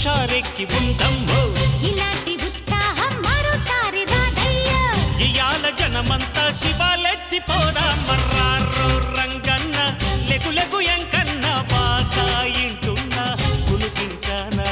హుషారెక్కి ఉందమ్మో ఇలాంటి ఉత్సాహం మరోసారి రాదయ్యా ఇయాల జనమంతా శివాలెత్తి పోదా మర్రారో రంగన్న లెగు లెగు ఎంకన్న బాగా ఇంటున్నా కునుకింకానా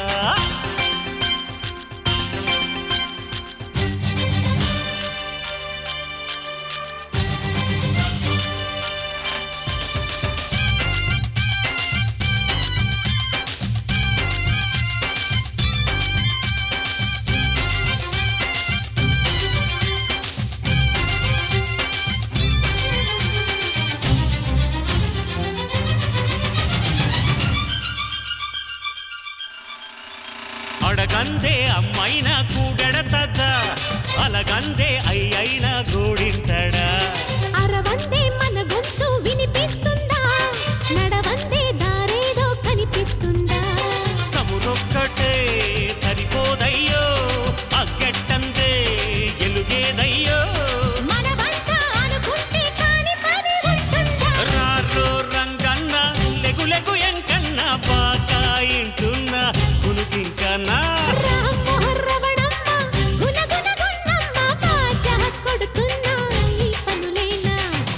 అడగందే అమ్మైన కూడెడతద్ద అలగందే అయ్యైన గూడింటడా అరవందే మన గొంతు వినిపిస్తుందా నడవందే దారేదో కనిపిస్తుందా చమురొక్కటే సరిపోదయ్యో అగ్గెట్టందే ఎలుగేదయ్యో మన వంట అనుకుంటే కాని పని ఉంటుందా రారో రంగన్న లెగు లెగు ఎంకన్న బాగా ఇంటున్నా కునుకింకన్నా రామ్మోహర్రవణమ్మ, గునగున గున్నమ్మ, బాజా కొడుతున్నా ఈ పనులేనా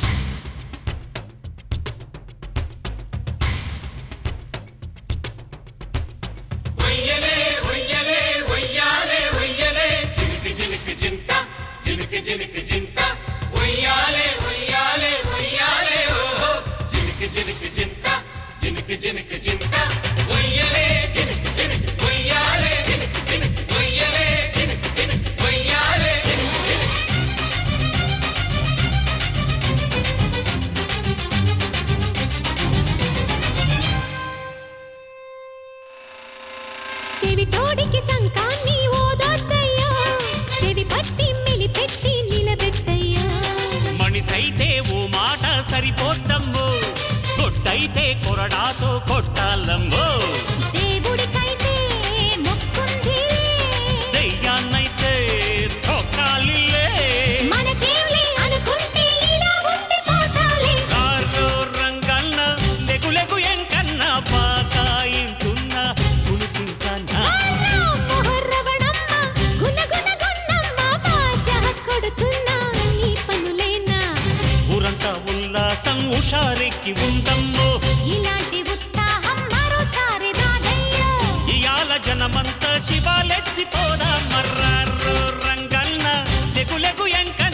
చెవిటోడికి సంకాన్ని ఓదొద్దయ్యా చెవి పట్టి మిలిపెట్టి నిలబెట్టయ్యా మనిషైతే ఓ మాట సరిపోద్దమ్మో కొట్టయితే కొరడాతో కొట్టాలమ్మో దేవుడికైతే మొక్కుంది దెయ్యాన్నైతే తొక్కాలిలే మనకేంలే అనుకుంటే ఇలా ఉండిపోతాలే రారో రంగన్న లెగు లెగు ఎంకన్న బాగా ఇంటున్నా కునుకింకన్నా మొహర్రవణమ్మ, గునగున గున్నమ్మ, బాజా కొడుతున్నా ఈ పనులేనా ఊరంతా ఉల్లాసం హుషారెక్కి ఉందమ్మో ఇలాంటి ఉత్సాహం మరోసారి రాదయ్యా ఇయాల జనమంతా శివాలెత్తి పోదా మర్రారో రంగన్న లెగు లెగు ఎంక